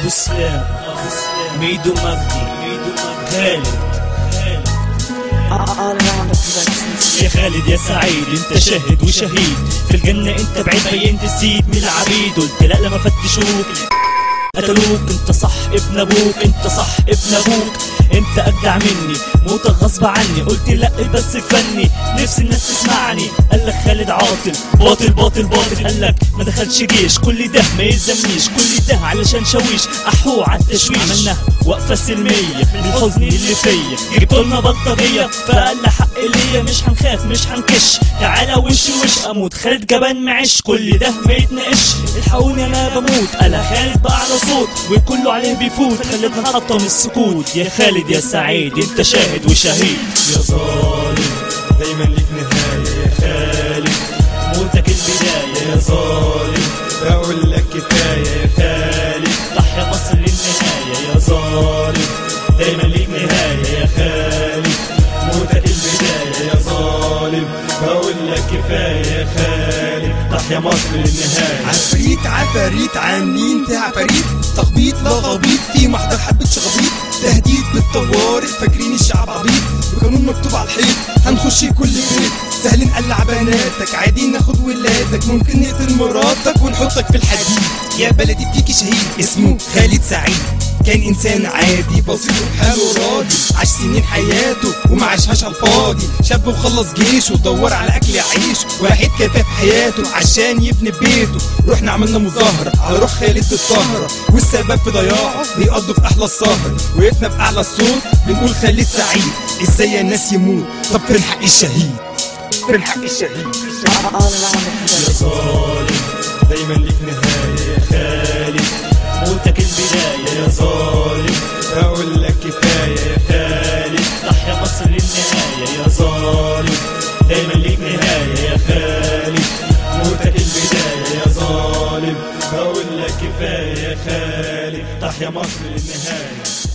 اسلام ميدو مجدي خالد all around the production. يا خالد يا سعيد انت شاهد وشهيد في الجنة انت بعيد بينت الزيد من العبيد قلت لا لما فتشوك قتلوك انت صح ابن ابوك انت صح ابن ابوك انت اجدع مني موتك غصب عني قلت لا بس فني نفسي الناس تسمعني قال لك خالد عاطل باطل باطل باطل قال لك ما دخلش جيش كل ده ما يلزمنيش كل ده علشان شويش احو على التشويش عملنا وقفه سلميه للحزن اللي فيا جبت لنا بلطجيه فقال حق ليا مش هنخاف مش هنكش تعالى وش وش اموت خالد جبان معش كل ده ما يتناقش الحقوني انا بموت انا خالد بقى على صوت وكله عليه بيفوت خلتنا نحطم السكوت يا خالد يا سعيد انت شاهد وشهيد يا ظالم دايما ليك نهايه يا خالد موتك البدايه يا ظالم بقول لك كفايه يا خالد ضحي مصر للنهايه يا ظالم دايما ليك نهايه يا خالد موتك البدايه يا ظالم بقول لك كفايه يا خالد ضحي مصر للنهايه عفريت عفاريت عاملين في عفاريت تخبيط لا غبيط في محضر حبة شغبيط تهديد بالطوارئ فاكرين الشعب عبيط بقانون مكتوب على الحيط هنخش كل بيت سهل نقلع بناتك عادي ناخد ولادك ممكن نقتل مراتك ونحطك في الحديد يا بلدي فيكي شهيد اسمه خالد سعيد كان انسان عادي بسيط وحاله راضي عاش سنين حياته وما عاشهاش على الفاضي شاب وخلص جيشه ودور على اكل يعيش واحد كفاف حياته عشان يبني بيته رحنا عملنا مظاهره على روح خالد الطاهره والسبب في ضياعه بيقضوا في احلى السهر وقفنا باعلى الصوت بنقول خالد سعيد ازاي الناس يموت طب فين حق الشهيد فين حق الشهيد All around the يا production. ظالم دايما ليك نهاية يا خالد موتك البداية يا ظالم بقول لك كفاية يا خالد ضحي مصر للنهاية يا ظالم دايما ليك نهاية يا خالد موتك البداية يا ظالم بقول لك كفاية يا خالد ضحي مصر للنهاية